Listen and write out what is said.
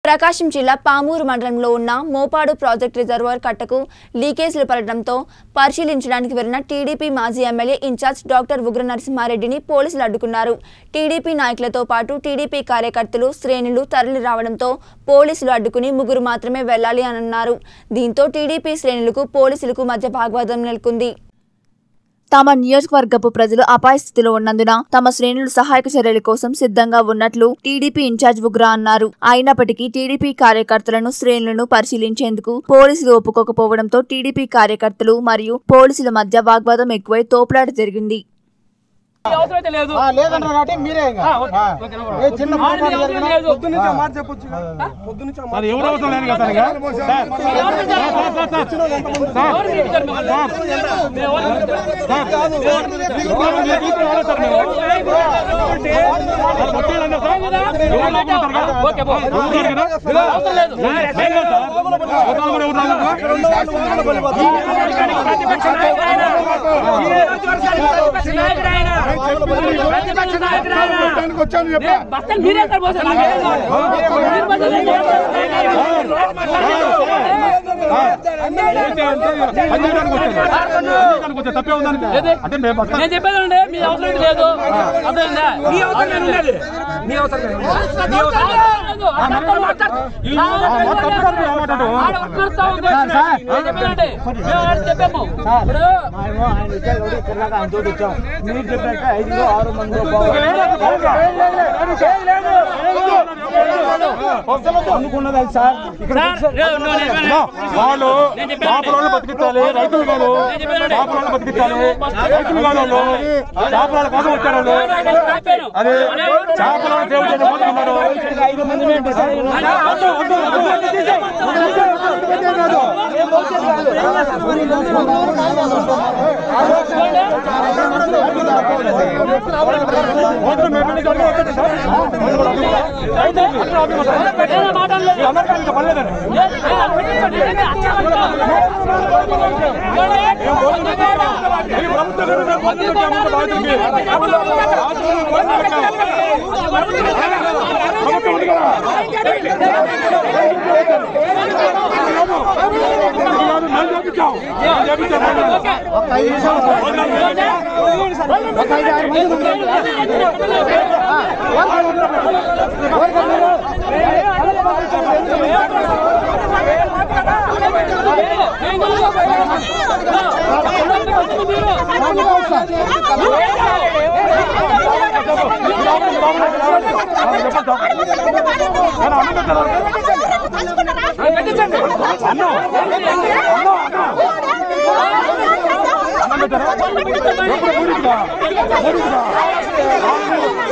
ప్రకాశం జిల్లా పామూరు మండలంలో ఉన్న మోపాడు ప్రాజెక్ట్ రిజర్వాయర్ కట్టకు లీకేజీలు పడడంతో పరిశీలించడానికి వెళ్లిన టీడీపీ మాజీ ఎమ్మెల్యే ఇన్ఛార్జ్ డాక్టర్ ఉగ్ర నరసింహారెడ్డిని పోలీసులు అడ్డుకున్నారు టీడీపీ నాయకులతో పాటు టీడీపీ కార్యకర్తలు శ్రేణులు తరలి రావడంతో పోలీసులు అడ్డుకుని ముగ్గురు మాత్రమే వెళ్లాలి అని అన్నారు దీంతో టీడీపీ శ్రేణులకు పోలీసులకు మధ్య భాగవాదం నెలకొంది తమ నియోజకవర్గపు ప్రజలు అపాయ స్థితిలో ఉన్నందున తమ శ్రేణులు సహాయక చర్యల కోసం సిద్ధంగా ఉన్నట్లు టీడీపీ ఇన్ఛార్జ్ ఉగ్రా అన్నారు అయినప్పటికీ టీడీపీ కార్యకర్తలను శ్రేణులను పరిశీలించేందుకు పోలీసులు ఒప్పుకోకపోవడంతో టీడీపీ కార్యకర్తలు మరియు పోలీసుల మధ్య వాగ్వాదం ఎక్కువై తోపులాట జరిగింది అవసరం అయితే లేదు ఆ, లేదన్నారు కాబట్టి మీరే ఇంకా. ఆ, ఓకే, ఆ. ఓకే, నో ఏ చిన్న ప్రాబ్లం. పొరపాటు అవసరం జరిగినా లేదు. పొద్దున్నే ఆ మాట చెప్పొచ్చు కదా. పొద్దున్నే ఆ మాట. మరి ఎవరు అవసరం లేదు కదా సార్ ఇక? సార్, సార్, సార్, సార్, ఎవరు పిలిచారు మిమ్మల్ని? మేము ఎవరు పిలిచారు? సార్, సార్, మీరు తీసుకుని రాలేదు సార్ మీరు. సార్, వచ్చేయాలి అన్నారు సార్. ఎవరు లోపల ఉంటారు కదా? ఓకే, పో. ఎవరు ఉన్నారు కదా? అవసరం లేదు. లేదు కదా సార్? అవతల కూడా ఎవరు రాలేదు కదా? బస్తాలు మీరే ఎక్కడ పోసారు? నాకేం కావాలి? మీరు బస్తాలు మీరే అంటే అంటే పనిచేయడానికి వచ్చాను. పనిచేయడానికి వచ్చాను. తప్పే ఉందానికి? అంటే మేము బస్తా- నేను చెప్పేది ఉండే మీ అవసరం ఏంటి లేదు అర్థమైందా మీ అవసరం ఉండేది మీ అవసరం లేదు ఆ తప్పులు మాట్లాడు. ఆ తప్పుగా మీరు మాట్లాడు. ఆడ ఒక్కరితో ఉంది. నేను చెప్పేదంటే మేము ఆడ చెప్పాము ఇప్పుడు మేము ఆయన ఇచ్చారు కాబట్టి ఇక్కడ దాకా ఆయన తోటి వచ్చాం. మీరు చెప్పాక ఐదులో ఆరు మందిలో అందుకున్నది అది సార్ ఇక్కడ సార్, రే, నువ్వు నేను చెప్పాను. వాళ్ళు నేను చెప్పాను. చేపలను బతికించాలి రైతులు కాదు నేను చెప్పాను. చేపలను బతికించాలి రైతులు కాదు వాళ్ళు చేపల కోసం వచ్చారు వాళ్ళు ఆపాను. అది చేపలను సేవ చేయడం కోసం ఉన్నారు ఐదు మంది మేము సార్ ఓట్లు మేము ఎన్ని గంటలకు వచ్చేది సార్? ఏదో మాట్లాడలేదు. అందరికీ ఇంకా పర్లేదండి. ఈ ప్రభుత్వం గారు మేము పొద్దున్న నుంచి అమ్ముకుంటూ బాగుంటుంది. ప్రభుత్వం ఉంది కదా? మేము చేపించాం. మేము చేపించాం. ఒక ఐదు నిమిషాలు ఒక ఐదు ఆరు మంది ఉన్నారు. నేను అన్నం పెట్టాను. అన్నం. అన్నం పెట్టారా? ఎప్పుడు మూడింటికా? మూడింటికా?